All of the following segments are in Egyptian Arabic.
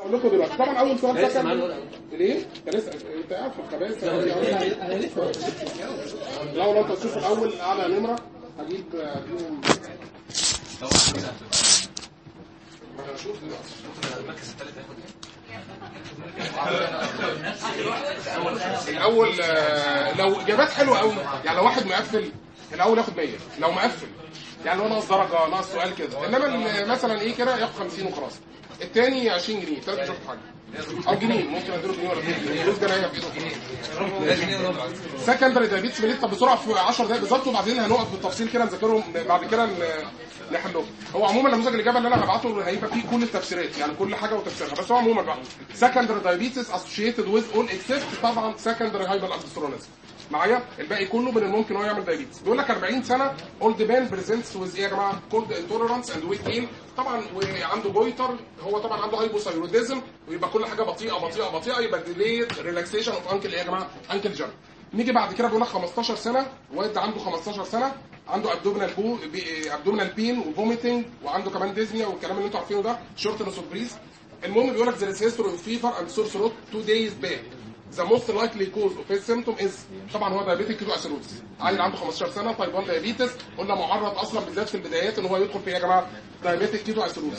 اقول لكم دلوقتي طبعا اول سؤال لسه سكن معاه الورقة. ليه؟ انت لسه انت قاعد في الخباثه انا لسه لو لو تشوف الاول اعلى نمره هجيب فيهم ما انا هشوف دلوقتي الاول آه، لو اجابات حلوه قوي يعني لو واحد مقفل الاول ياخد 100 لو مقفل يعني لو ناقص درجه ناقص سؤال كده انما ال- مثلا ايه كده ياخد 50 وخلاص الثاني 20 جنيه ثلاث مش هاخد حاجه او جنيه ممكن اديله جنيه ولا 2 جنيه فلوس جنيه في سكندري دايبيتس ميليت طب بسرعه في 10 دقايق بالظبط وبعدين هنقف بالتفصيل كده نذاكرهم بعد كده ن- نحلهم هو عموما نموذج الاجابه اللي انا هبعته هيبقى فيه كل التفسيرات يعني كل حاجه وتفسيرها بس هو عموما بقى سكندري دايبيتس اسوشيتد ويز اول اكسبت طبعا سكندري هايبر الدسترونيزم معايا الباقي كله من الممكن هو يعمل دايبيتس بيقول لك 40 سنه اولد مان بريزنتس ويز ايه يا جماعه كولد انتوليرانس اند ويت جين طبعا وعنده بويتر هو طبعا عنده هايبوثايروديزم ويبقى كل حاجه بطيئه بطيئه بطيئه يبقى ديليد ريلاكسيشن اوف انكل ايه يا جماعه انكل جامب نيجي بعد كده بيقول لك 15 سنه واد عنده 15 سنه عنده ابدومينال بو ابدومينال بين وفوميتنج وعنده كمان ديزنيا والكلام اللي انتوا عارفينه ده شورتنس اوف بريز المهم بيقول لك there is history of fever and sore throat two days back the most likely cause of his symptom is طبعا هو diabetic كيتو اسيروز عيل عنده 15 سنه تايب 1 دايابيتس قلنا معرض اصلا بالذات في البدايات ان هو يدخل في ايه يا جماعه diabetic كيتو اسيروز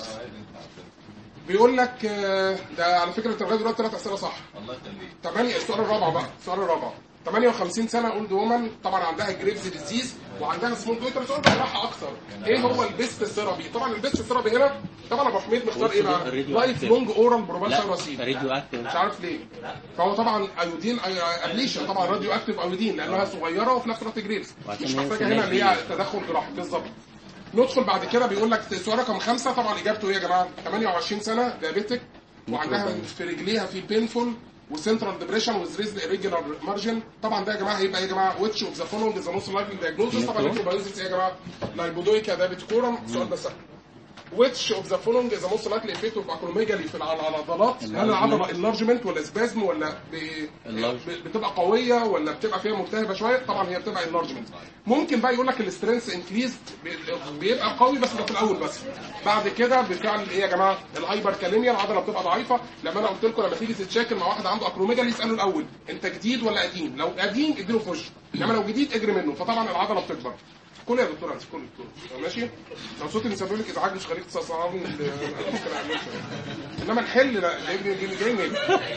بيقول لك آه، ده على فكره انت لغايه دلوقتي ثلاث اسئله صح الله يخليك ثمانية السؤال الرابع بقى السؤال الرابع 58 سنه اولد وومن طبعا عندها جريفز ديزيز وعندها سمول دويتر سؤال بالراحه اكثر ايه هو البيست ثيرابي طبعا البيست ثيرابي هنا طبعا ابو حميد مختار ايه بقى الراديو لايف أكتيف. لونج اورال بروبال رصيد راديو اكتف مش عارف ليه فهو طبعا ايودين ابليشن طبعا راديو اكتيف ايودين لانها صغيره وفي نفس الوقت جريفز وعشان مش هي محتاجه هنا اللي هي سلاح تدخل جراحي بالظبط ندخل بعد كده بيقول لك سؤال رقم خمسة طبعا اجابته ايه يا جماعه 28 سنه دايابيتك وعندها في رجليها في بينفول وسنترال ديبريشن وزريز irregular مارجن طبعا ده يا جماعه هيبقى ايه يا جماعه ويتش اوف ذا فولوينج ذا موست لايكلي دايجنوستس طبعا البايوزيس ايه يا جماعه لايبودويكا دايبيتكورم السؤال ده سهل which of the following is the most likely effect of acromegaly في الع- العضلات هل العضله enlargement ولا سبازم ولا ب... Enlargement. ب- بتبقى قويه ولا بتبقى فيها ملتهبه شويه طبعا هي بتبقى enlargement ممكن بقى يقول لك السترينث انكريز بيبقى قوي بس ده في الاول بس بعد كده بفعل ايه يا جماعه الهايبر كاليميا العضله بتبقى ضعيفه لما انا قلت لكم لما تيجي تتشاكل مع واحد عنده اكروميجالي اساله الاول انت جديد ولا قديم لو قديم اديله في وشه انما لو جديد اجري منه فطبعا العضله بتكبر كل يا دكتور انت كل دكتور ماشي لو صوتي مسبب لك ازعاج مش خليك تصعبني ال- ممكن اعمل انما الحل لا جاي جاي جاي منين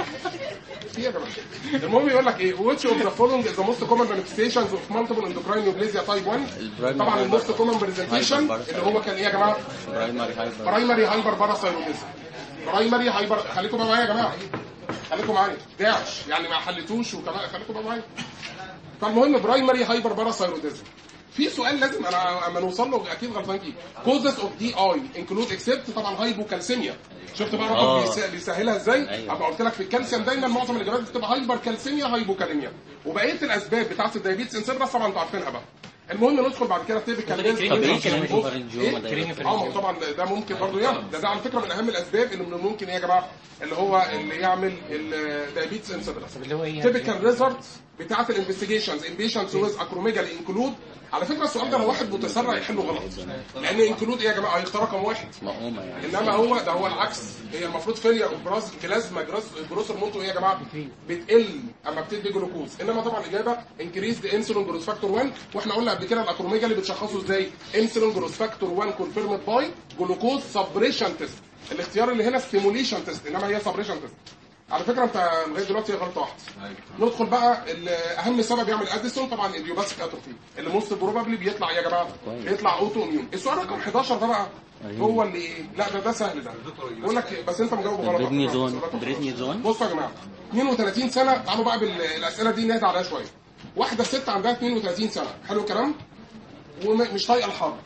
في يا جماعه المهم يقول لك ايه which of the following is the most common manifestations of multiple endocrine neoplasia type 1 البرايمري طبعا هايبر- الموست كومن برزنتيشن هايبر اللي هو كان ايه يا جماعه برايمري هايبر برايمري هايبر باراثايروديزم برايمري هايبر خليكم بقى معايا يا جماعه خليكم معايا داعش يعني ما حلتوش وكمان خليكم بقى معايا فالمهم برايمري هايبر باراثايروديزم في سؤال لازم انا اما نوصل له اكيد غلطان فيه كوزز اوف دي اي انكلود اكسبت طبعا هايبوكالسيميا شفت بقى آه. الرقم بيس- بيسهلها ازاي أيوة. ابقى قلت لك في الكالسيوم دايما معظم الاجابات بتبقى هايبر كالسيميا هايبوكاليميا وبقيه الاسباب بتاعت الدايابيتس انسيبرس طبعا انتوا عارفينها بقى المهم ندخل بعد كده تيبيكال طب ايه كمان إيه؟ فارنجيوما ده كريمي إيه؟ في اه ما هو طبعا ده- ده ممكن برضه يعمل ده, ده على فكره من اهم الاسباب اللي من الممكن ايه يا جماعه اللي هو اللي يعمل الدايابيتس انسيبرس اللي هو ايه يعني؟ تيبيكال ريزلتس بتاعت الانفستيجيشنز ان بيشنتس ويز اكروميجالي انكلود على فكره السؤال ده لو واحد متسرع يحله غلط لان انكلود ايه يا جماعه هيختار رقم واحد مقومه يعني انما هو ده هو العكس هي المفروض فيليا اوبراز كلازما جراس جروس هرمونتو ايه يا جماعه بتقل اما بتدي جلوكوز انما طبعا الاجابه انكريز ذا انسولين جروس فاكتور 1 واحنا قلنا قبل كده الاكروميجا اللي بتشخصه ازاي انسولين جروس فاكتور 1 كونفيرمد باي جلوكوز سبريشن تيست الاختيار اللي هنا ستيموليشن تيست انما هي سبريشن تيست على فكره انت لغايه دلوقتي هي غلطه واحده ندخل بقى ال- اهم سبب يعمل اديسون طبعا الايديوباثيك اتروفي اللي موست بروبابلي بيطلع يا جماعه بيطلع اوتو اميون السؤال رقم 11 ده بقى هو اللي ايه لا ده ده سهل ده بقول لك بس انت مجاوب غلط بريدنيزون بريدنيزون بصوا يا جماعه 32 سنه تعالوا بقى بالاسئله دي نهدى عليها شويه واحده ست عندها 32 سنه حلو الكلام ومش طايقه الحر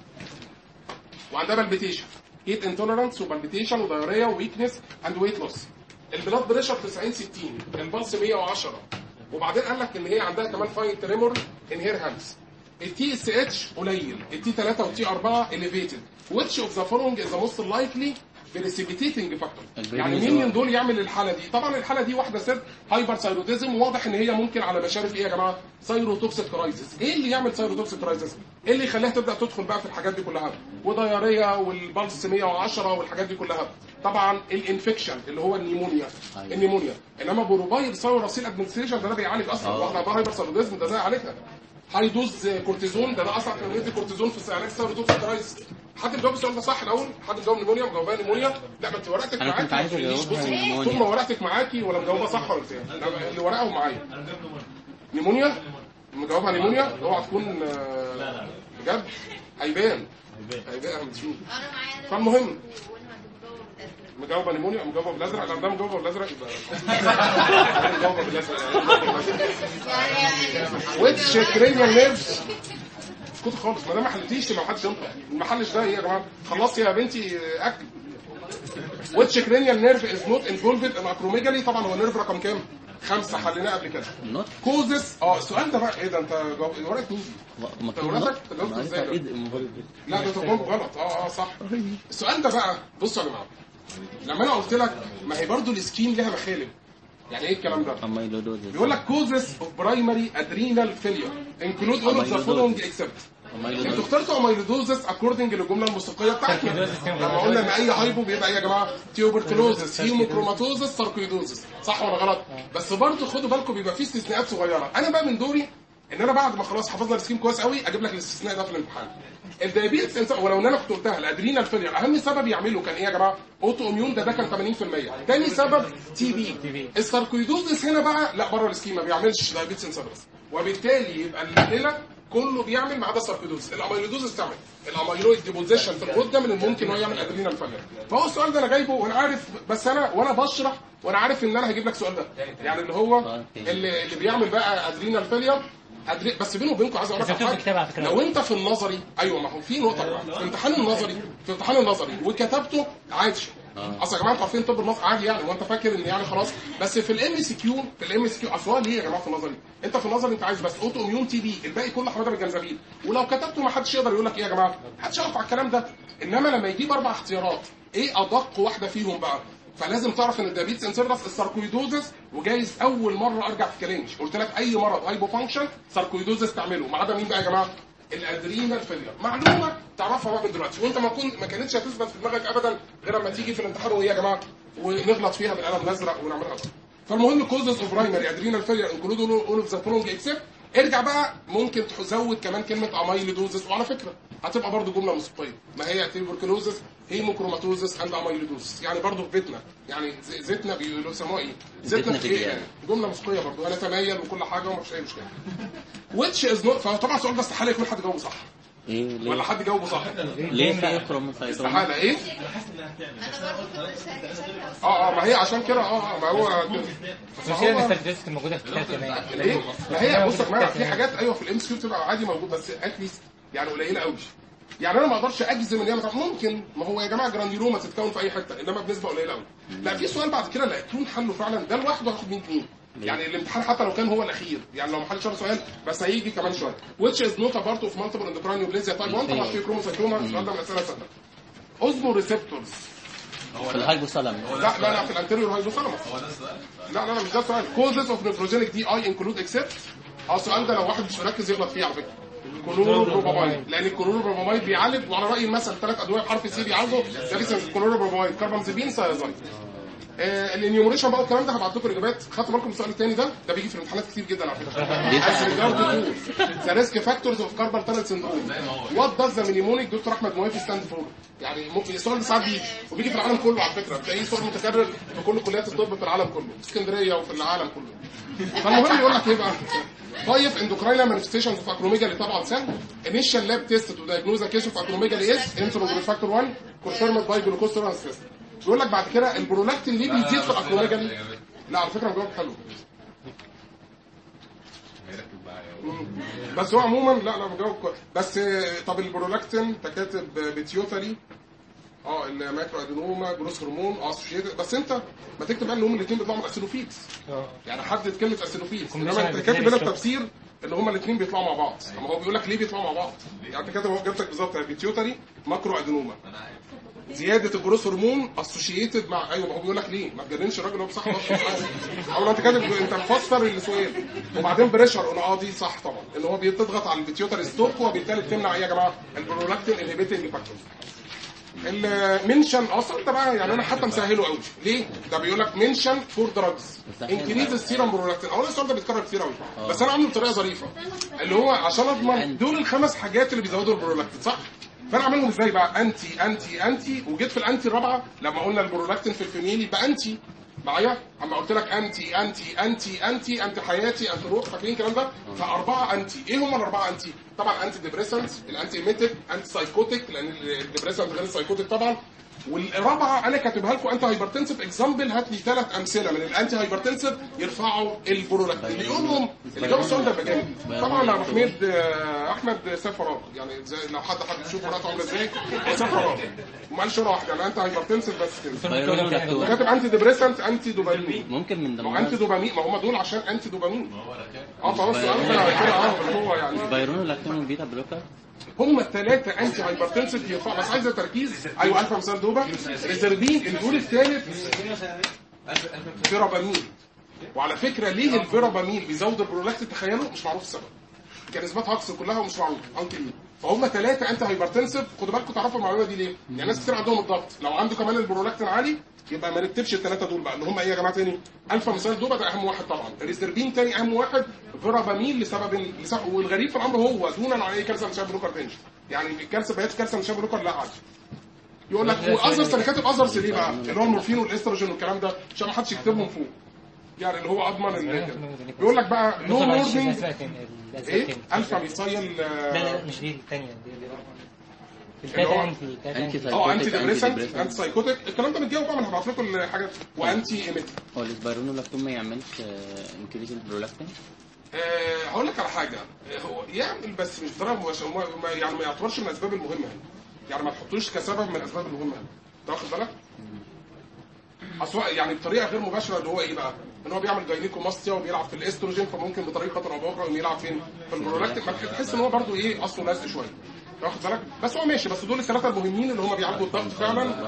وعندها بالبيتيشن هيت انتوليرانس وبالبيتيشن ودايريا وويكنس اند ويت لوس البلاد بريشر 90 60 البلس 110 وبعدين قال لك ان هي عندها كمان فاين تريمور ان هير هاندز التي اس اتش قليل التي 3 والتي 4 elevated which of the following is the most likely بريسيبيتيتنج فاكتور البريدنيزون. يعني مين من دول يعمل الحاله دي طبعا الحاله دي واحده ست هايبر ثايروديزم واضح ان هي ممكن على مشارف ايه يا جماعه ثايروتوكسيك كرايسيس ايه اللي يعمل ثايروتوكسيك كرايسيس ايه اللي يخليها تبدا تدخل بقى في الحاجات دي كلها ودياريه والبلس 110 والحاجات دي كلها طبعا الانفكشن اللي هو النيمونيا أيوة. النيمونيا انما بروبايل ثايروسيل ادمنستريشن ده, ده بيعالج اصلا آه. واحده هايبر ثايروديزم ده ده يعالجها هاي دوز كورتيزون ده ده اصلا كان بيدي كورتيزون في علاج ثايروتوكسيك كرايسيس حد مجاوب السؤال ده صح الاول حد مجاوب نيمونيا مجاوبها نيمونيا لا ما انت ورقتك أنا معاكي كنت عايز ما تقوليش أجاوبها بصي، نيمونيا. طول ما ورقتك معاكي ولا مجاوبها صح ولا بتاع لا، اللي ورقهم معايا نيمونيا مجاوبها نيمونيا اوعى تكون آه، بجد هيبان هيبان هنشوف انا معايا فالمهم مجاوبه نيمونيا مجاوبه بالازرق لو ده مجاوبه بالازرق يبقى مجاوبه بالازرق يعني ويتش كرينيال نيرفز اسكت خالص ما ده ما حلتيش لو حد ينطق ما حلش ده ايه يا جماعه خلصتي يا بنتي اكل ويتش كرينيال نيرف از نوت انفولفد ان اكروميجالي طبعا هو نيرف رقم كام؟ خمسه حليناه قبل كده نوت كوزس اه السؤال ده بقى ايه ده انت جاوب ورقه مين دي؟ مكتوب ورقتك نوت تجاوب ما ازاي ده؟ أنت إيه ده؟ لا ده تجاوب غلط اه اه صح السؤال ده بقى بصوا يا جماعه لما انا قلت لك ما هي برضو السكيم لها مخالب يعني ايه الكلام ده؟ أميلودوزيس بيقول لك كوزس اوف برايمري ادرينال فيلير انكلود اول اوف ذا فولوينج اكسبت انتوا أميلودوزيس اخترتوا اميلودوزس اكوردنج للجمله الموسيقيه بتاعتنا لما قلنا ان اي هايبو بيبقى ايه يا جماعه تيوبركلوزس هيموكروماتوزس ساركويدوزس صح ولا غلط بس برضه خدوا بالكم بيبقى فيه استثناءات صغيره انا بقى من دوري ان انا بعد ما خلاص حفظنا السكيم كويس قوي اجيب لك الاستثناء ده في الامتحان الدايابيتس إنسان- ولو ان انا كنت قلتها الادرينال فيلير اهم سبب يعمله كان ايه يا جماعه اوتو اميون ده ده كان 80% تاني سبب تي بي الساركويدوزس هنا بقى لا بره السكيم ما بيعملش دايابيتس انسابرس وبالتالي يبقى الليله كله بيعمل ما عدا الساركويدوزس الاميلودوزس بتعمل الاميلويد ديبوزيشن في الغده من الممكن انه يعمل ادرينال فيلير فهو السؤال ده انا جايبه وانا عارف بس انا وانا بشرح وانا عارف ان انا هجيب لك السؤال ده يعني اللي هو اللي, اللي بيعمل بقى ادرينال فيلير أدري... بس بيني وبينكم عايز اقول لك بس على مكتوب في الكتاب على حاجه فكرة. لو انت في النظري ايوه ما هو في نقطه بقى. في امتحان النظري في امتحان النظري وكتبته عادي اصل يا جماعه انتوا عارفين طب النظر عادي يعني وانت فاكر ان يعني خلاص بس في الام سي كيو في الام سي كيو اصل هو ليه يا جماعه في النظري انت في النظري انت عايز بس اوتو اميون تي بي الباقي كله حماده بالجنزبيل ولو كتبته ما حدش يقدر يقول لك ايه يا جماعه محدش يعرف على الكلام ده انما لما يجيب اربع اختيارات ايه ادق واحده فيهم بقى فلازم تعرف ان الدايابيتس انسيرس الساركويدوزس وجايز اول مره ارجع في كلامي قلت لك اي مرض هايبو فانكشن ساركويدوزس تعمله ما عدا مين بقى يا جماعه الادرينال فيلير معلومه تعرفها بقى من دلوقتي وانت ما كنت ما كانتش هتثبت في دماغك ابدا غير لما تيجي في الامتحان وهي يا جماعه ونغلط فيها بالقلم الازرق ونعملها غلط فالمهم كوزز اوف برايمري ادرينال فيلير انكلود اول اوف ذا فولوينج اكسبت ارجع بقى ممكن تزود كمان كلمه اميلودوزس وعلى فكره هتبقى برضو جمله موسيقيه ما هي تيبركلوزس هيموكروماتوزس اند اميلودوزس يعني برضو في بيتنا يعني ز- زيتنا بيقولوا يسموها ايه؟ زيتنا في ايه الجيال. يعني جمله موسيقيه برضو هنتميل وكل حاجه ومفيش اي مشكله ويتش از نوت فطبعا السؤال ده استحاله يكون حد جاوبه صح إيه ولا ليه حد جاوبه صح ليه في كروموسايتوم استحاله ايه؟ انا برضه كنت لسه هسألها بس اه اه ما هي عشان كده اه ما هو ما مش هي هو الاستاتستيك الموجوده في الكتاب كمان ليه؟ ما هي بص يا جماعه في حاجات ايوه في الام كيو بتبقى عادي موجود بس اتليست يعني قليله قوي يعني انا ما اقدرش اجزم ان هي متعرف. ممكن ما هو يا جماعه جرانديلوما تتكون في اي حته انما بنسبه قليله قوي لا في سؤال بعد كده لا يكون حله فعلا ده لوحده هياخد 100 جنيه يعني الامتحان حتى لو كان هو الاخير يعني لو ما حدش شرح سؤال بس هيجي كمان شويه which is not a part of multiple endocrine neoplasia type 1 طبعا في كروموسايتوما السؤال ده من الاسئله سهله اوزمو ريسبتورز في الهايبوثالاموس لا لا لا في الانتيريور هايبوثالاموس لا لا لا مش ده السؤال كوزز اوف نيفروجينيك دي اي انكلود اكسبت اه السؤال ده لو واحد مش مركز يغلط فيه على فكره كلوروبروبامايد لان الكلوروبروبامايد بيعالج وعلى راي المثل ثلاث ادويه بحرف سي بيعالجوا ده لسه الكلوروبروبامايد كاربامازيبين سايازايد آه الانيومريشن بقى الكلام ده هبعت لكم الاجابات خدتوا بالكم من السؤال الثاني ده ده بيجي في الامتحانات كتير جدا على فكره as regard to ذا ريسك فاكتورز اوف كاربال تانل سندروم وات داز ذا مينيمونيك دكتور احمد موافي ستاند فور يعني ممكن السؤال ده ساعات بيجي وبيجي في العالم كله على فكره بتلاقيه سؤال متكرر في كل كليات الطب في العالم كله في اسكندريه وفي العالم كله فالمهم يقول لك ايه بقى طيب اندوكراينا مانيفستيشنز اوف اكروميجالي طبعا سهل انيشال لاب تيست تو دايجنوز كيس اوف اكروميجالي از انسولين فاكتور 1 كونفيرمد باي جلوكوز تولرانس تيست بيقول لك بعد كده البرولاكتين ليه بيزيد في الاكروميجالي لا على فكره مجاوب حلو مم. بس هو عموما لا لا مجاوب كويس بس آه، طب البرولاكتين انت كاتب بيتيوتري اه المايكرو ادينوما جروس هرمون اسوشيتد بس انت ما تكتب بقى ان هم الاثنين بيطلعوا من اسيلوفيتس يعني حدد كلمه اسيلوفيتس انما انت كاتب هنا التفسير ان هم الاثنين بيطلعوا مع بعض اما هو بيقول لك ليه بيطلعوا مع بعض يعني انت كاتب هو اجابتك بالظبط بيتيوتري ماكرو ادينوما زياده الجروث هرمون اسوشيتد مع ايوه ما هو بيقول لك ليه ما تجننش الراجل هو بصح او انت كاتب انت مفسر السؤال وبعدين بريشر قلنا اه دي صح طبعا ان هو بتضغط على البيتيوتر ستوك وبالتالي بتمنع ايه يا جماعه البرولاكتين انهبيتنج فاكتورز المنشن اصلا ده بقى يعني انا حتى مسهله قوي ليه؟ ده بيقول لك منشن فور دراجز انكريز السيرم برولاكتين اولا السؤال ده بيتكرر كتير قوي بس انا عامله بطريقه ظريفه اللي هو عشان اضمن دول الخمس حاجات اللي بيزودوا البرولاكتين صح؟ فانا اعملهم ازاي بقى؟ انتي انتي انتي وجيت في الانتي الرابعه لما قلنا البرولاكتين في الفيميل يبقى انتي معايا اما قلت لك انتي انتي انتي انتي انتي حياتي انتي روح فاكرين الكلام ده فاربعه انتي ايه هم الاربعه انتي طبعا انتي ديبريسنت الانتي ايميتيك انتي سايكوتيك لان الديبريسنت غير السايكوتيك طبعا والرابعه انا كاتبها لكم انتي هايبرتنسيف اكزامبل هات لي ثلاث امثله من الانتي هايبرتنسيف يرفعوا البرولاكتين اللي يقولهم اللي جاب السؤال ده يبقى جامد طبعا يا ابو حميد آه، احمد سيف فراغ يعني زي لو حد حد يشوف ورقته عامله ازاي سيف فراغ وما قالش ولا واحده انا انتي هايبرتنسيف بس كده بايرونولاكتون كاتب انتي ديبريسنت انتي دوبامين ممكن من ما هو انتي ضمنها دوبامين ما هم دول عشان انتي دوبامين اه فهو السؤال ده كده اه اللي هو يعني بايرونولاكتون وبيتا بلوكر هم الثلاثه انتي هايبرتنسيف يرفع بس عايزه تركيز ايوه الفا مثال دوبا ريزربين الدول الثالث فيرابامين وعلى فكره ليه الفيرابامين بيزود البرولاكتين تخيلوا مش معروف السبب كان اثبات هاكس كلها ومش معروف انكل مين فهم ثلاثه انتي هايبرتنسيف خدوا بالكم تعرفوا المعلومه دي ليه؟ يعني ناس كتير عندهم الضغط لو عنده كمان البرولاكتين عالي يبقى ما نكتبش الثلاثه دول بقى اللي هم ايه يا جماعه تاني؟ الفا مثال دوبا ده اهم واحد طبعا ريزربين تاني اهم واحد فيرابامين لسبب لسبب والغريب في الامر هو دونا عن اي كالسيوم شاب بلوكر تاني يعني الكالسيوم بقيت كالسيوم شاب بلوكر لا عادي يقول لك واذرز انا كاتب اذرز ليه بقى؟ اللي هو المورفين والاستروجين والكلام ده عشان ما حدش يكتبهم فوق يعني اللي هو اضمن ال بيقول لك بقى نو مورنينج ايه الفا ميثايل لا لا مش دي الثانية دي اللي هو- الثالثة انتي الثالثة أنتي اه انتي سايكوتيك، ديبريسنت ديبريسنت. انتي سايكوتيك الكلام ده متجاوب بقى ما انا هبعت لكم الحاجات وانتي ايميتيك هو الاسبايرونولاكتون ما يعملش انكريز البرولاكتين أه هقول لك على حاجه آه، هو يعمل بس مش بطريقه مباشره هو ما- يعني ما يعتبرش من الاسباب المهمه يعني. يعني ما تحطوش كسبب من الاسباب المهمه يعني. انت واخد بالك؟ اصل هو يعني بطريقه غير مباشره اللي هو ايه بقى؟ ان هو بيعمل جاينيكوماستيا وبيلعب في الاستروجين فممكن بطريقه او باخرى يقوم يلعب فين؟ في البرولاكتين فتحس ان هو برضه ايه اصله لازق شويه. أنت واخد بالك؟ بس هو ماشي بس دول الثلاثه المهمين اللي هم بيعالجوا الضغط فعلا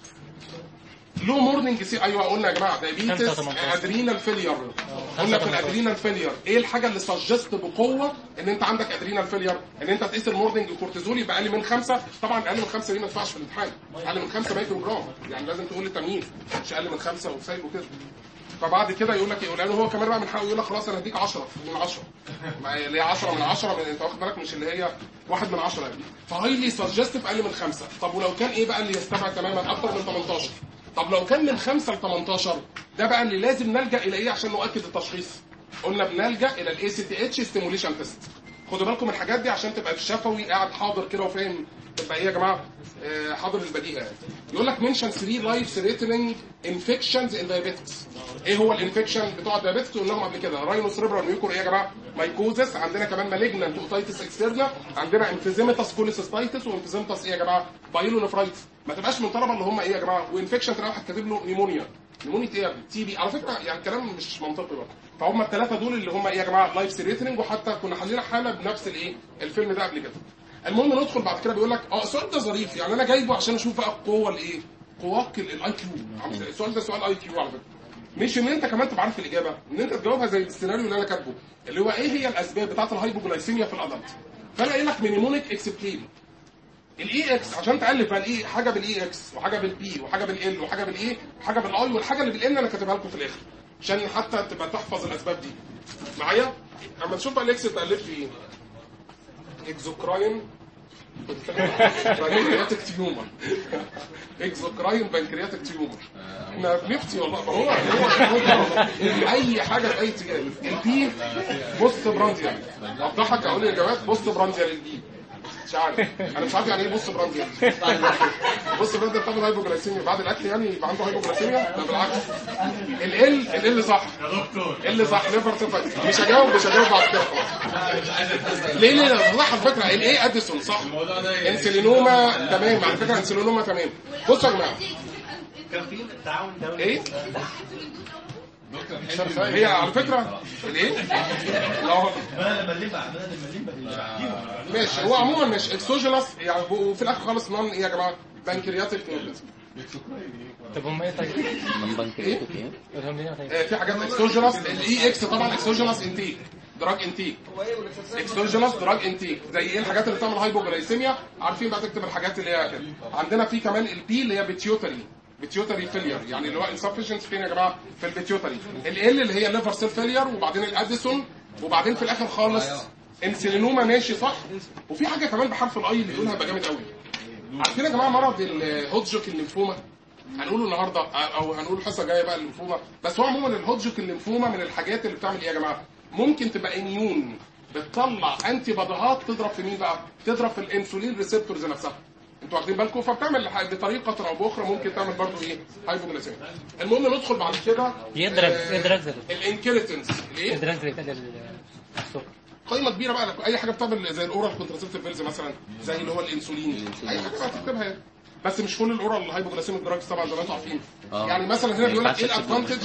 لو مورنينج سي ايوه قلنا يا جماعه دايبيتس 5 ادرينال فيلير قلنا في الادرينال فيلير ايه الحاجه اللي سجست بقوه ان انت عندك ادرينال فيلير ان انت تقيس المورنينج كورتيزول يبقى اقل من خمسه طبعا اقل من خمسه دي ما ينفعش في الامتحان اقل من خمسه مايكرو جرام يعني لازم تقول لي تمييز مش اقل من خمسه وسايب وكده فبعد كده يقول لك يقول لانه هو كمان بقى من حقه يقول لك خلاص انا هديك 10 من 10 ما هي اللي هي 10 من 10 من انت واخد بالك مش اللي هي واحد من 10 يعني فهايلي سجستيف اقل من خمسه طب ولو كان ايه بقى اللي يستبعد تماما اكتر من 18 طب لو كان من 5 ل 18 ده بقى اللي لازم نلجا الى ايه عشان نؤكد التشخيص قلنا بنلجا الى الاي سي تي اتش ستيموليشن تيست خدوا بالكم من الحاجات دي عشان تبقى في الشفوي قاعد حاضر كده وفاهم تبقى ايه يا جماعه آه، حاضر البديهه يعني يقول لك منشن 3 لايف ثريتنينج انفكشنز ان دايابيتكس ايه هو الانفكشن بتوع الدايابيتكس قلناهم قبل كده راينو سريبرال ميوكور ايه يا جماعه مايكوزس عندنا كمان مالجنانت اوتايتس اكسترنا عندنا انفيزيمتاس كوليسيستايتس وانفيزيمتاس ايه يا جماعه بايلونفرايتس ما تبقاش من طلبه اللي هم ايه يا جماعه وانفكشن تلاقي واحد كاتب له نيمونيا نيمونيا ايه يا ابني تي بي على فكره يعني الكلام مش منطقي بقى فهم الثلاثه دول اللي هم ايه يا جماعه لايف ثريتنينج وحتى كنا حلينا حاله بنفس الايه الفيلم ده قبل كده المهم ندخل بعد كده بيقول لك اه السؤال ده ظريف يعني انا جايبه عشان اشوف بقى القوه الايه قواك الاي كيو السؤال ده سؤال اي كيو على فكره مش ان انت كمان تبقى عارف الاجابه ان انت تجاوبها زي السيناريو اللي انا كاتبه اللي هو ايه هي الاسباب بتاعه الهايبوجلايسيميا في الادلت فانا قايل لك مينيمونيك اكسبتيل الاي اكس عشان تالف بقى الاي حاجه بالاي اكس وحاجه بالبي وحاجه بالال وحاجه بالاي وحاجه بالاي والحاجه اللي بالان انا كاتبها لكم في الاخر عشان حتى تبقى تحفظ الاسباب دي معايا اما تشوف بقى الاكس اتالف في ايه اكزوكراين بنكرياتيك تيومر اكزوكراين بنكرياتيك تيومر احنا بنفتي والله ما هو هو اي حاجه باي اتجاه البي بوست برانديال اوضحك اقول الاجابات بوست برانديال البي مش عارف انا مش عارف يعني ايه بص برانديال بص برانديال بتاخد هايبوجلايسيميا بعد الاكل يعني يبقى عنده هايبوجلايسيميا لا بالعكس ال ال صح يا دكتور ال صح نيفر تفك مش هجاوب مش هجاوب بعد كده خلاص ليه ليه لا والله على فكره الايه اديسون صح الموضوع ده انسولينوما تمام على فكره انسولينوما تمام بصوا يا جماعه كان في تعاون دولي ايه هي على فكره الايه لا بدل ما الليمبا بدل ما الليمبا اللي بعديهم ماشي هو عموما مش اكسوجينس يعني وفي الاخر خالص نون ايه يا جماعه بنكرياتيك نيوبلازم طب هم ايه طيب؟ من بنك إيه؟ ايه هم ايه طيب؟ آه، في حاجات اكسوجينس الاي اكس طبعا اكسوجينس انتيك دراج انتيك اكسوجينس دراج انتيك زي ايه الحاجات اللي بتعمل هايبوجلايسيميا عارفين بقى تكتب الحاجات اللي هي كده عندنا في كمان البي اللي هي بيتيوتري بيتيوتري فيلير يعني اللي هو انسفشنس فين يا جماعه في البيتيوتري ال اللي هي ليفر سيل فيلير وبعدين الاديسون وبعدين في الاخر خالص انسلينوما ماشي صح وفي حاجه كمان بحرف الاي اللي يقولها يبقى جامد قوي عارفين يا جماعه مرض الهودجوك الليمفوما هنقوله النهارده او هنقول الحصه الجايه بقى الليمفوما بس هو عموما الهودجوك الليمفوما من الحاجات اللي بتعمل ايه يا جماعه ممكن تبقى اميون بتطلع انتي باديهات تضرب في مين بقى تضرب في الانسولين ريسبتورز نفسها انتوا واخدين بالكم فبتعمل ح- بطريقه او باخرى ممكن تعمل برضو ايه هايبوجليسيميا المهم ندخل بعد كده ايه الدراج ايه الدراج ده؟ الانكيرتنس ايه ليه الدراج اللي بتقلل السكر؟ قائمه كبيره بقى لك اي حاجه بتعمل زي الاورال كونتراسيبتيف بيلز مثلا زي اللي هو الانسولين اي حاجه بقى تكتبها يعني. بس مش كل الاورال هايبوجليسيميك دراجز طبعا زي ما انتم عارفين آه. يعني مثلا هنا بيقول لك ايه ما ينفعش الادفانتج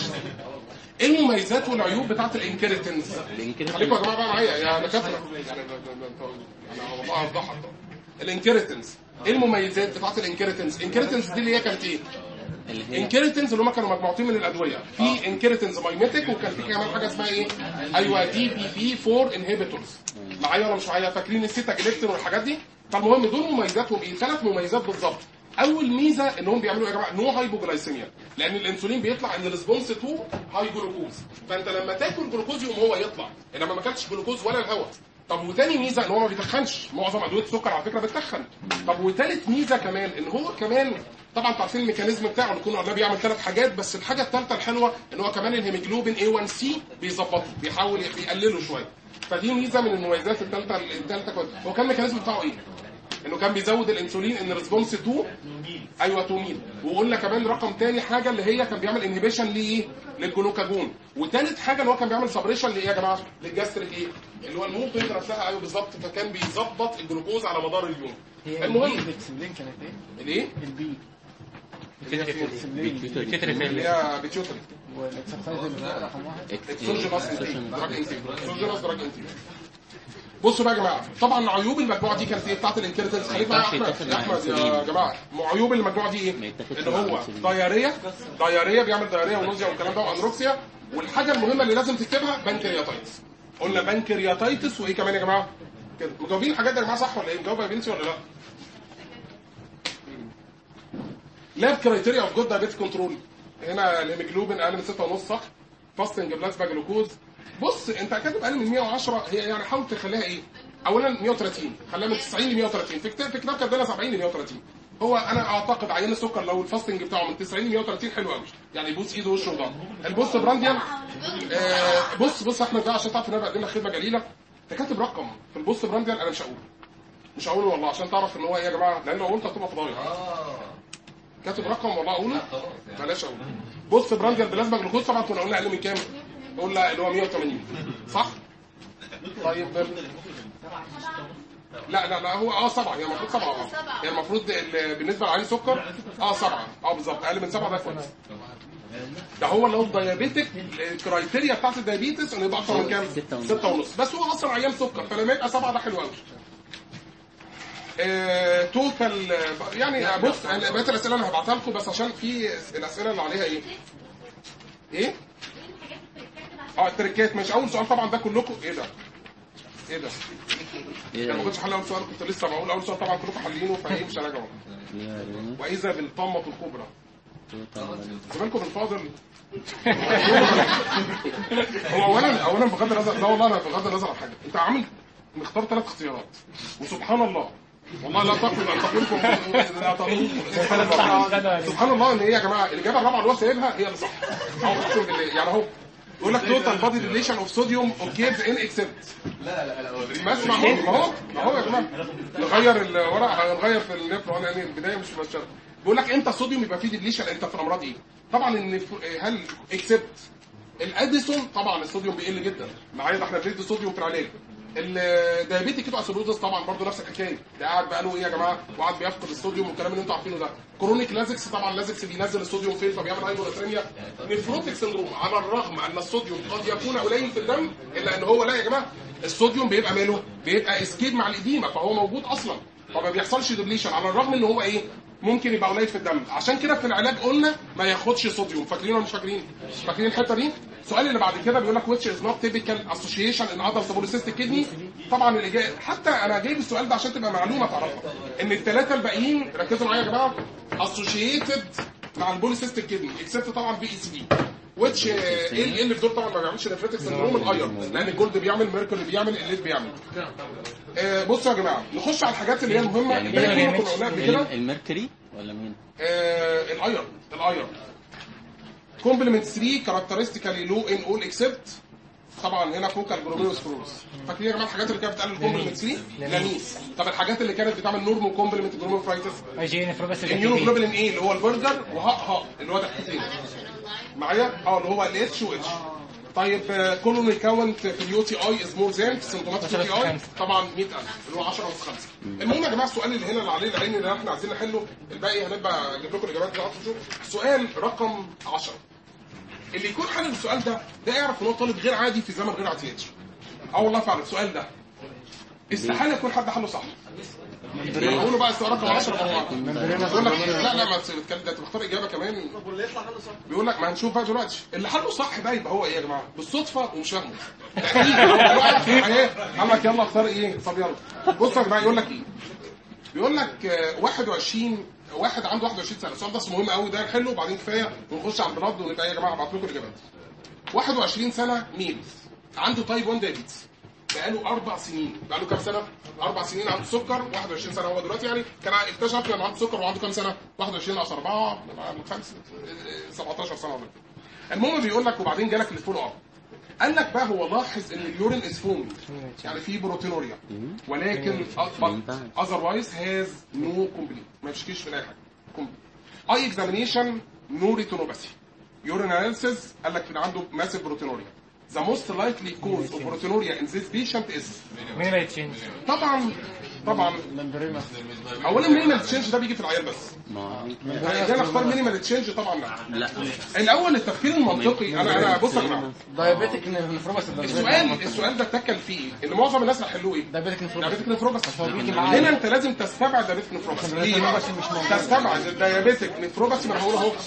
ايه المميزات والعيوب بتاعت الانكيرتنز الانكيرتنز. خليكم يا جماعه بقى معايا يا دكاتره يعني ده- ده- ده- انتوا- انا والله هفضحك الانكيرتنز ايه المميزات بتاعت الانكيرتنز الانكيرتنز دي اللي هي كانت ايه اللي هي انكيرتنز اللي هم كانوا مجموعتين من الادويه في انكيرتنز مايميتك وكان في كمان حاجه اسمها ايه ايوه دي بي بي 4 انهبيتورز معايا ولا مش معايا فاكرين السيتا جليكتين والحاجات دي فالمهم دول مميزاتهم ايه ثلاث مميزات بالظبط اول ميزه انهم بيعملوا يا جماعه نو هايبوجلايسيميا لان الانسولين بيطلع ان الريسبونس تو هاي جلوكوز فانت لما تاكل جلوكوز يقوم هو يطلع انما ما اكلتش جلوكوز ولا الهواء طب وتاني ميزه ان هو ما بيتخنش معظم ادويه السكر على فكره بتتخن طب وتالت ميزه كمان ان هو كمان طبعا انتوا عارفين الميكانيزم بتاعه اللي كنا قلنا بيعمل ثلاث حاجات بس الحاجه الثالثه الحلوه ان هو كمان الهيموجلوبين A1C بيظبطه بيحاول بيقلله شويه فدي ميزه من المميزات الثالثه الثالثه كويس هو كان الميكانيزم بتاعه ايه؟ انه كان بيزود الانسولين ان ريسبونس 2 ايوه 2 ميل وقلنا كمان رقم تاني حاجه اللي هي كان بيعمل انهبيشن لايه؟ للجلوكاجون وتالت حاجه اللي هو كان بيعمل سبريشن لايه يا جماعه؟ للجاستريك ايه؟ اللي هو الموفمنت نفسها ايوه بالظبط فكان بيظبط الجلوكوز على مدار اليوم المهم الاكسلين كانت ايه؟ الايه؟ البي بيتيوتري الاكسلين اللي هي بيتيوتري والاكسرسايز اللي هو رقم واحد اكسوجينوس انتيك دراج انتيك اكسوجينوس دراج انتيك بصوا بقى يا جماعه طبعا عيوب المجموعه دي كانت ايه بتاعت الانكيرتنس خليك معايا يا ينفعش احمد يتاخد يا مع احمد يا جماعه عيوب المجموعه دي ما ايه يتاخدش ان مع هو الأنسولين. دايريه دايريه بيعمل دايريه ونوزيا والكلام ده وانوركسيا والحاجه المهمه اللي لازم تكتبها بنكرياتايتس قلنا بنكرياتايتس وايه كمان يا جماعه كده مجاوبين الحاجات دي يا جماعه صح ولا ايه مجاوبه يا بنتي ولا لا لاب كرايتيريا اوف جود دايابيتس كنترول هنا الهيموجلوبين اقل من 6.5 صح فاستنج بلازما جلوكوز بص انت كاتب اقل من 110 هي يعني حاول تخليها ايه اولا 130 خليها من 90 ل 130 في كتاب في كتاب كاتب لنا 70 ل 130 هو انا اعتقد عيان السكر لو الفاستنج بتاعه من 90 ل 130 حلو قوي يعني يبوس ايده وشه وضهره البوست برانديان آه بص بص يا احمد بقى عشان تعرف ان انا بقدم لك خدمه جليله انت كاتب رقم في البوست برانديان انا مش هقوله مش هقوله والله عشان تعرف ان هو ايه يا جماعه لان لو قلت هتبقى فضايح كاتب رقم والله اقوله بلاش اقوله بص برانديان بلازما جلوكوز طبعا كنا قلنا اقل من كام؟ قلنا اللي هو 180 صح؟ طيب لا لا لا هو اه سبعه هي المفروض سبعه اه هي المفروض ال- بالنسبه لعين سكر اه سبعه اه بالظبط اقل من سبعه ده كويس ده هو اللي هو الدايابيتك الكرايتيريا بتاعت الدايابيتس انه يبقى اكتر من كام؟ ستة ونص. ستة ونص بس هو اصلا عيان سكر فلما يبقى سبعه ده حلو قوي آه، توتال آه، يعني بص أنا بقيه الاسئله انا هبعتها لكم بس عشان في الاسئله اللي عليها ايه؟ ايه؟ اه التركات ماشي اول سؤال طبعا ده كلكم ايه ده؟ ايه ده؟ ايه انا ما ده؟ كنتش حل اول سؤال كنت لسه بقول اول سؤال طبعا كلكم حالينه فايه مش هراجعه اللي هي رينو واذا بالطامه الكبرى توتال زمانكم الفاضل هو اولا اولا بغض النظر لا والله انا بغض النظر عن حاجه انت عامل مختار ثلاث اختيارات وسبحان الله والله لا تقل ان تقولكم لا تقول سبحان الله سبحان الله ان هي يا جماعه الاجابه الرابعه اللي هو سايبها هي اللي صح اهو اقسم بالله يعني اهو يقول لك توتال بادي ريليشن اوف صوديوم اوكيرز ان اكسبت لا لا لا ما اسمع اهو ما هو ما هو يا جماعه نغير الورق هنغير في النفر وانا يعني البدايه مش مباشره بيقول لك امتى الصوديوم يبقى فيه ديبليشن انت في الامراض ايه؟ طبعا ان ف- هل اكسبت الاديسون طبعا الصوديوم بيقل جدا معايا ده احنا بندي صوديوم في العلاج الدايابيتيك كيتو اسيدوزس طبعا برضه نفس الحكايه ده قاعد بقى له ايه يا جماعه وقعد بيفقد الصوديوم والكلام اللي انتوا عارفينه ده كرونيك لازكس طبعا لازكس بينزل الصوديوم فين فبيعمل هايبوغليسيميا نفروتيك سندروم على الرغم ان الصوديوم قد يكون قليل في الدم الا ان هو لا يا جماعه الصوديوم بيبقى ماله بيبقى اسكيب مع الاديمه فهو موجود اصلا فما بيحصلش ديبليشن على الرغم ان هو ايه ممكن يبقى قليل في الدم عشان كده في العلاج قلنا ما ياخدش صوديوم فاكرين ولا مش فاكرين فاكرين الحته دي السؤال اللي بعد كده بيقول لك which is not typical association in adult polycystic kidney طبعا الاجابه حتى انا جايب السؤال ده عشان تبقى معلومه تعرفها ان الثلاثه الباقيين ركزوا معايا يا جماعه associated مع البوليسيستيك كدني اكسبت طبعا بي اس بي which آه، ايه ال- إيه اللي في دول طبعا ما بيعملش نفرتك سندروم الايرون لان الجولد بيعمل ميركوري بيعمل الليد بيعمل آه، بصوا يا جماعه نخش على الحاجات اللي هي المهمه يعني الباقي كله ما كنا قلناه قبل كده الميركوري ولا مين؟ آه، الايرون الايرون كومبلمنت 3 كاركترستيكالي لو ان اول اكسبت طبعا هنا فوكال جلوميروسكلوروس فاكرين يا جماعه الحاجات اللي كانت بتقلل الكومبلمنت 3 لاميس طب الحاجات اللي كانت بتعمل نورمو كومبلمنت جلوميروفرايتس اي جي ان بس الاميونوجلوبولين ايه اللي هو البرجر وها ها اللي هو ضحكتين معايا اه اللي هو الاتش واتش طيب كولوني كاونت في اليو تي اي از مور ذان في سيمتومات اليو تي اي طبعا 100000 اللي هو 10 ناقص 5 المهم يا جماعه السؤال اللي هنا اللي عليه العين اللي احنا عايزين نحله الباقي هنبقى اجيب لكم الاجابات بتاعته شوف سؤال رقم 10 اللي يكون حل السؤال ده ده يعرف ان هو طالب غير عادي في زمن غير اعتيادي اه والله فعلا السؤال ده استحاله يكون حد حله صح بيقولوا بقى السؤال رقم 10 هو بيقول لك لا لا ما تتكلم ده انت بختار اجابه كمان بيقول لك ما هنشوف بقى دلوقتي اللي حله صح بقى يبقى هو ايه يا جماعه بالصدفه ومش فاهمه تأكيد هو الواحد في الحياه قال لك يلا اختار ايه طب يلا بصوا يا جماعه يقول لك ايه بيقول لك آه، 21 واحد عنده 21 سنه السؤال ده أصل مهم قوي ده نحله وبعدين كفايه ونخش على البلاد ونبقى يا جماعه ابعت لكم الاجابات 21 سنه ميل عنده تايب 1 دايابيتس بقاله اربع سنين بقاله كام سنه؟ اربع سنين عنده سكر 21 سنه هو دلوقتي يعني كان اكتشف انه عنده سكر وعنده كام سنه؟ 21 ناقص 4 5 17 سنه ولا كده. المهم بيقول لك وبعدين جالك الفولو اب قال لك بقى هو لاحظ ان اليورين از فومينج يعني في بروتينوريا ولكن اذروايز هاز نو كومبليت ما يشكيش في اي حاجه اي اكزامينيشن نو ريتينوباثي يورين اناليسيس قال لك ان عنده ماسيف بروتينوريا The most likely cause of proteinuria in this patient is مين اللي هيتشينج؟ طبعا طبعا اولا مينيمال تشينج ده بيجي في العيال بس ما يعني انا اختار مينيمال تشينج طبعا لا لا الاول التفكير المنطقي انا انا بص يا جماعه دايابيتك نفروباس السؤال السؤال ده اتكل فيه ان معظم الناس هيحلوه ايه؟ دايابيتك نفروباس دايابيتك نفروباس هنا انت لازم تستبعد دايابيتك نفروباس ليه بقى؟ تستبعد الدايابيتك نفروباس ما انا هقول اهو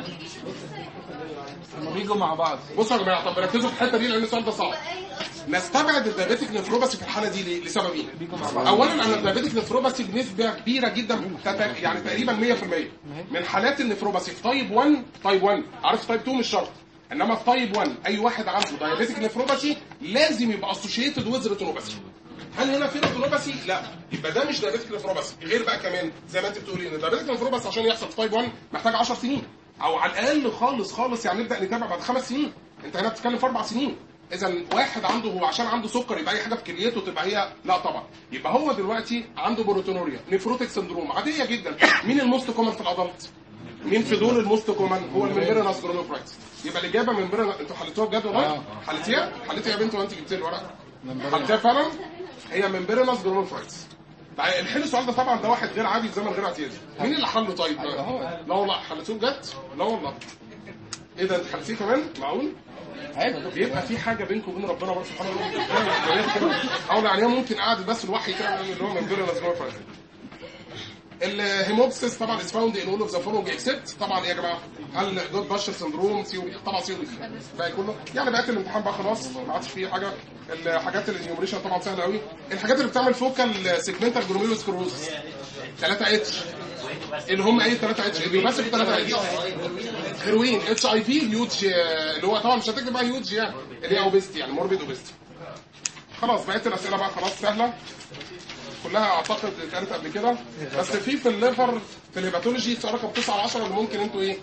لما بيجوا مع بعض بصوا يا جماعه طب ركزوا في الحته دي لان السؤال ده صعب نستبعد الدايابيتك نفروباثي في الحاله دي ليه؟ لسببين اولا ان الدايابيتك نفروباثي بنسبه كبيره جدا تت- يعني تقريبا 100% من حالات النفروباثي في تايب 1 تايب 1 عارف تايب 2 مش شرط انما في تايب 1 اي واحد عنده دايابيتك نفروباثي لازم يبقى اسوشيتد ويز ريتينوباثي هل هنا في ريتينوباثي؟ لا يبقى ده مش دايابيتك نفروباثي غير بقى كمان زي ما انت بتقولي ان الدايابيتك نفروباثي عشان يحصل في تايب 1 محتاج 10 سنين او على الاقل خالص خالص يعني نبدا نتابع بعد خمس سنين انت هنا بتتكلم في اربع سنين اذا واحد عنده هو عشان عنده سكر يبقى اي حاجه في كليته تبقى هي لا طبعا يبقى هو دلوقتي عنده بروتونوريا نيفروتيك سندروم عاديه جدا مين الموست كومن في الادلت مين في دول الموست كومن هو الممبرينس جلوميرولايتس يبقى الاجابه ممبرينس انتوا حليتوها بجد والله حليتيها حليتيها يا بنت وانت جبت لي الورق حليتيها فعلا هي ممبرينس جلوميرولايتس طيب الحل السؤال ده طبعا ده واحد غير عادي في زمن غير اعتيادي مين اللي حله طيب ده؟ لا والله حلتوه بجد لا والله ايه ده انت حلتيه كمان معقول بيبقى في حاجه بينكم وبين ربنا برضه سبحانه وتعالى او يعني هو ممكن قاعد بس الوحي كده اللي هو من بين الاسبوع فايز الهيموبسيس طبعا از فاوند ان اول اوف ذا فولوينج اكسبت طبعا ايه يا جماعه هل دوت باشر سندروم سي طبعا سي باقي كله يعني بقيت الامتحان بقى خلاص ما عادش فيه حاجه الحاجات الانيومريشن طبعا سهله قوي الحاجات اللي بتعمل فوكال سيجمنتال جلوميروسكلروز 3 اتش اللي هم ايه 3 اتش اللي بس في 3 اتش هيروين اتش اي في هيوج اللي هو طبعا مش هتكتب بقى هيوج يعني اللي هي اوبستي يعني موربيد اوبستي خلاص بقيت الاسئله بقى خلاص سهله كلها اعتقد كانت قبل كده بس في في الليفر في الهيباتولوجي سؤال رقم 9 على 10 اللي ممكن انتوا ايه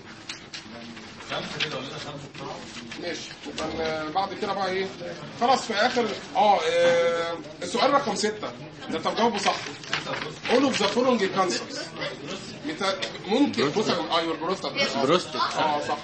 ماشي يبقى بعد كده بقى ايه خلاص في اخر اه آه، السؤال رقم 6 ده انت مجاوبه صح all of the following cancers مت- ممكن بص يا- ايوه البروستات بروستات اه صح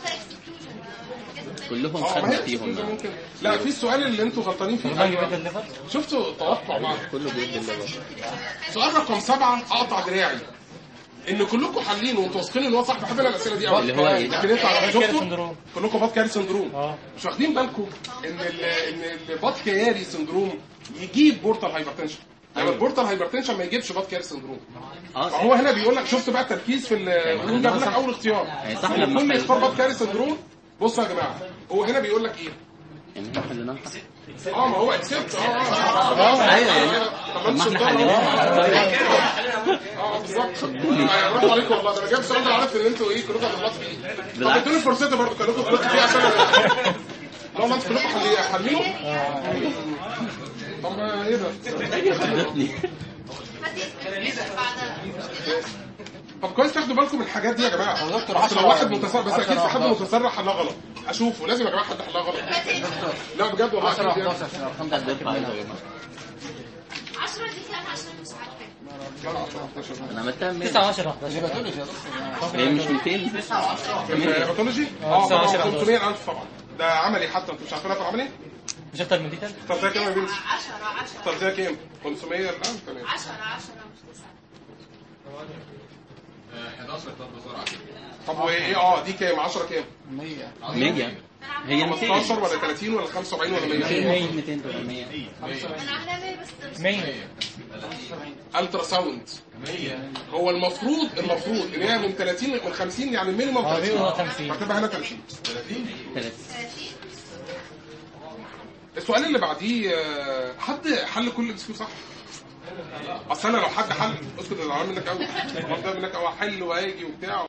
كلهم اه ما خدنا هي فيهم السؤال ده ممكن لا في السؤال اللي انتوا غلطانين فيه والله يبقى أيوة. الليفر شفتوا توقع بقى كله بيد الليفر سؤال رقم سبعة اقطع دراعي ان كلكم حالين وانتوا واثقين ان هو صح بحب انا الاسئله دي قوي اللي هو ايه؟ لكن انتوا كاري شفتوا سندروم. كلكم بات كاري سندروم اه مش واخدين بالكم ان ال ان البات كياري سندروم يجيب بورتال هايبرتنشن يعني البورتال هايبرتنشن ما يجيبش باد كير سندروم اه فهو هنا بيقول لك شفت بقى التركيز في ال جاب لك اول اختيار صح هو لما كل حل- يختار باد كير سندروم بصوا يا جماعه هو هنا بيقول لك ايه يعني احنا حليناها صح اه ما هو اكسبت اه اه ايوه يعني طب ما احنا حليناها طيب اه بالظبط آه، برافو عليكم والله ده انا جايب السؤال ده عارف ان انتوا ايه كلكم هتغلطوا فيه طب بالعكس. ادوني فرصتي برضه كلكم غلطتوا فيه عشان لا والله انتوا كلكم حلي- حلينه طب ما ايه ده خدتني حد يسمع بعد كده طب كويس تاخدوا بالكم من الحاجات دي يا جماعه هو دكتور بس عشرة لو واحد ولا- متسرع بس عشرة اكيد في حد وحداشر. متسرع حلها غلط اشوفه لازم يا جماعه حد حلها غلط لا بجد والله 10 أكيد يعني. 11 عشان الارقام ده ده الدفعه عايزه يا جماعه 10 دي كام عشان مش عارفه انا عملتها 100 9 10 اللي 11 بتقولش يا دكتور هي مش 200 الباثولوجي اه طبعا 19 300000 طبعا ده عملي حتى انتوا مش عارفينها في العملي مش اكتر من دي تاني طب ده كام يا بنتي 10 10 طب ده كام 500 لا تمام 10 10 مش 9 طب وايه اه دي كام 10 كام 100 100 هي 200 15 ولا 30 ولا 75 ولا 100 200 200 ولا 100 انا عاملاها 100 بس مش 100 الترا ساوند هو المفروض المفروض ان هي من 30 من 50 يعني مينيمم اه 30 150 هتبقى هنا 30 30 السؤال اللي بعديه آه، حد حل كل الاسئله صح؟ اصل انا لو حد حل اسكت العوام منك قوي ده منك قوي حل وهيجي وبتاع